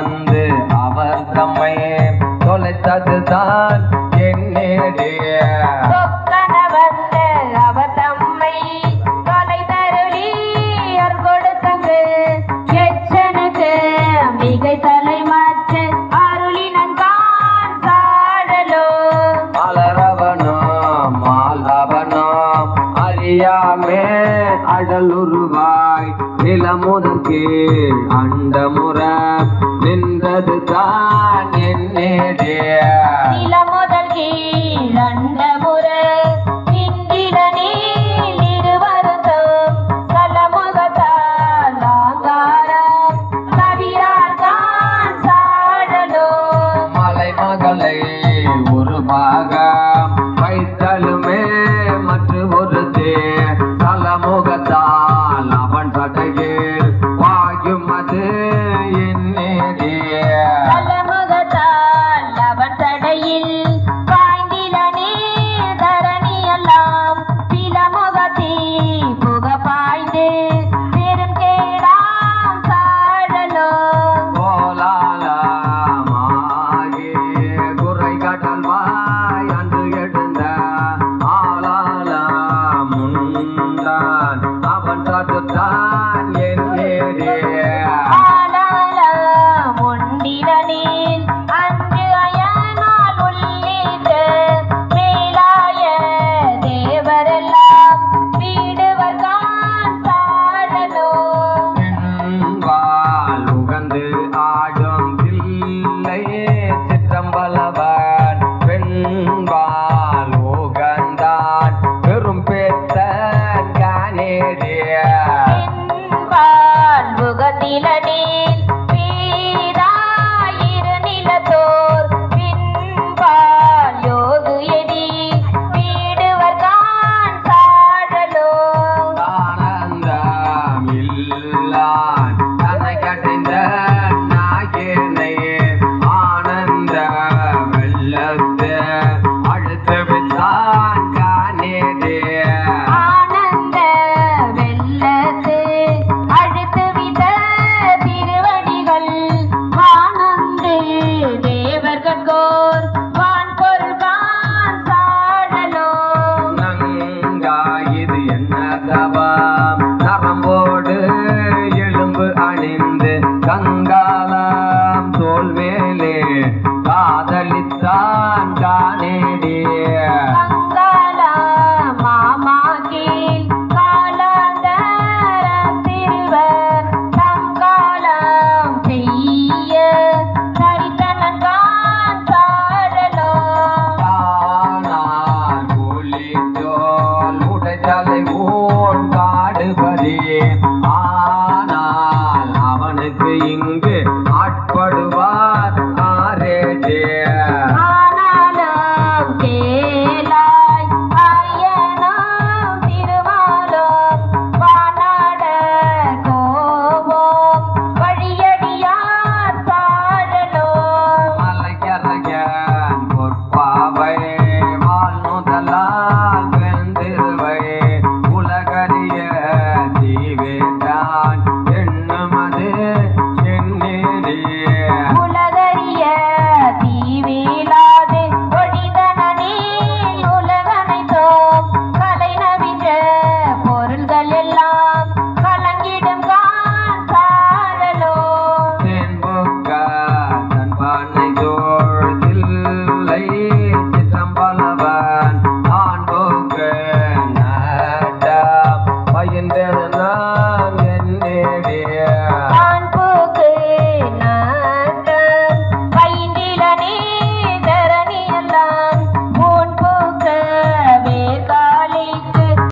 வந்து அவர் தம்மை தொலைத்ததுதான் என்னுடைய சொக்கன வந்து அவர் தம்மை தொலை தருளி அவர் கொடுத்தங்கு எச்சனுக்கு மிகை தலை மாற்று அருளினன் தான் சாடலோ மலரவனோ மாலவனோ அறியாமே அடலுருவாய் நிலமுதல் கீழ் அண்டமுற நின்றது தான் என்னுடைய நில முதல் கீழ் அண்ட முறை நின்றிட நீள் இருவருத்தம் சலமுகத்தால் ஆங்காரம் தவிரார் தான் சாடலோ மலை மகளை ஒரு பாகம் வைத்தலுமே மற்ற ஒரு தேர் தலமுகத்தால் அவன் சடையில் வாயும் அது என்னுடைய நல்ல